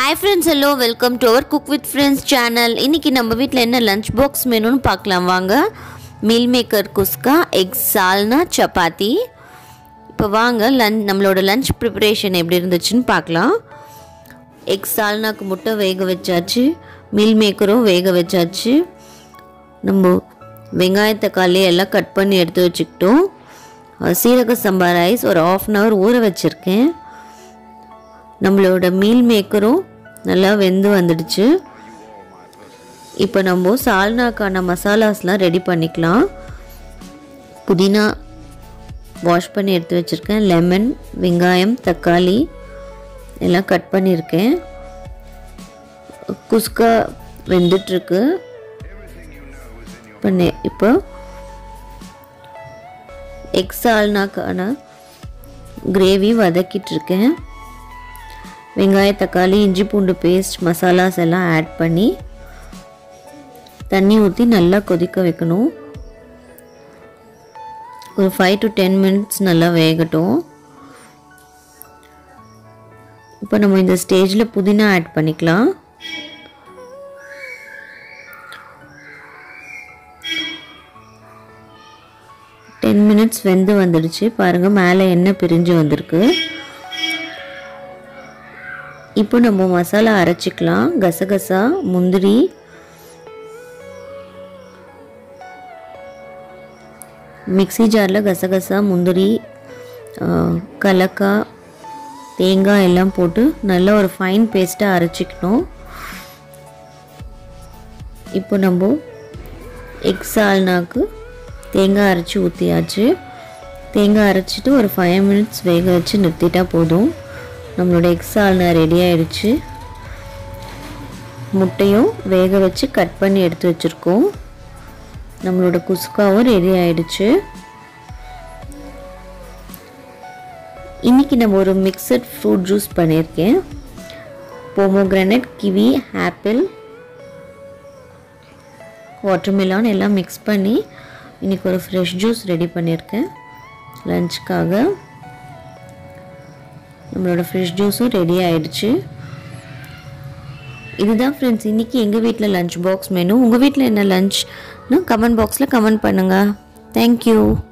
hi friends hello welcome to our cook with friends channel இன்றைக்கி நம்ம வீட்டில் என்ன லஞ்ச் பாக்ஸ் மெனுன்னு பார்க்கலாம் வாங்க meal maker kuska egg salna chapati இப்போ வாங்க லஞ்ச் நம்மளோட லஞ்ச் ப்ரிப்பரேஷன் எப்படி இருந்துச்சுன்னு பார்க்கலாம் எக் சால்னாக்கு முட்டை வேக வச்சாச்சு மீல் மேக்கரும் வேக வச்சாச்சு நம்ம வெங்காய தக்காளி எல்லாம் கட் பண்ணி எடுத்து வச்சுக்கிட்டோம் அஹ் சீரக சம்பா ரைஸ் ஒரு ஆஃப் அன் ஹவர் ஊற வச்சுருக்கேன் நம்மளோட மீல் மேக்கரும் நல்லா வெந்து வந்துடுச்சு இப்போ நம்ம சால்னாக்கான மசாலாஸ்லாம் ரெடி பண்ணிக்கலாம் புதினா வாஷ் பண்ணி எடுத்து வச்சுருக்கேன் லெமன் வெங்காயம் தக்காளி எல்லாம் கட் பண்ணியிருக்கேன் குஸ்கா வெந்துட்டுருக்கு இப்போ நெ இப்போ எக் சால்னாக்கான கிரேவி வதக்கிட்டுருக்கேன் வெங்காய தக்காளி இஞ்சி பூண்டு பேஸ்ட் மசாலாஸ் எல்லாம் ஆட் பண்ணி தண்ணி ஊற்றி நல்லா கொதிக்க வைக்கணும் ஒரு ஃபைவ் டு டென் மினிட்ஸ் நல்லா வேகட்டும் இப்போ நம்ம இந்த ஸ்டேஜில் புதினா ஆட் பண்ணிக்கலாம் டென் மினிட்ஸ் வெந்து வந்துடுச்சு பாருங்கள் மேலே எண்ணெய் பிரிஞ்சு வந்திருக்கு இப்போ நம்ம மசாலா அரைச்சிக்கலாம் கசகசா முந்திரி மிக்ஸி ஜாரில் கசகசா முந்திரி கலக்காய் தேங்காய் எல்லாம் போட்டு நல்லா ஒரு ஃபைன் பேஸ்ட்டாக அரைச்சிக்கணும் இப்போ நம்ம எக் சால்னாக்கு தேங்காய் அரைச்சி ஊற்றியாச்சு தேங்காய் அரைச்சிட்டு ஒரு ஃபைவ் மினிட்ஸ் வேக வச்சு நிறுத்திட்டா போதும் நம்மளோட எக் சால்னா ரெடி ஆயிடுச்சு முட்டையும் வேக வச்சு கட் பண்ணி எடுத்து வச்சுருக்கோம் நம்மளோட குஸ்காவும் ரெடி ஆயிடுச்சு இன்றைக்கி நம்ம ஒரு மிக்சட் ஃப்ரூட் ஜூஸ் பண்ணியிருக்கேன் போமோகிரானட் கிவி ஆப்பிள் வாட்டர்மெலான் எல்லாம் மிக்ஸ் பண்ணி இன்றைக்கி ஒரு ஃப்ரெஷ் ஜூஸ் ரெடி பண்ணியிருக்கேன் லஞ்சுக்காக நம்மளோட ஃப்ரெஷ் ஜூஸும் ரெடி ஆயிடுச்சு இதுதான் ஃப்ரெண்ட்ஸ் இன்றைக்கி எங்கள் வீட்டில் லஞ்ச் பாக்ஸ் மெனு உங்கள் வீட்டில் என்ன லஞ்ச்னு கமெண்ட் பாக்ஸில் கமெண்ட் பண்ணுங்கள் தேங்க்யூ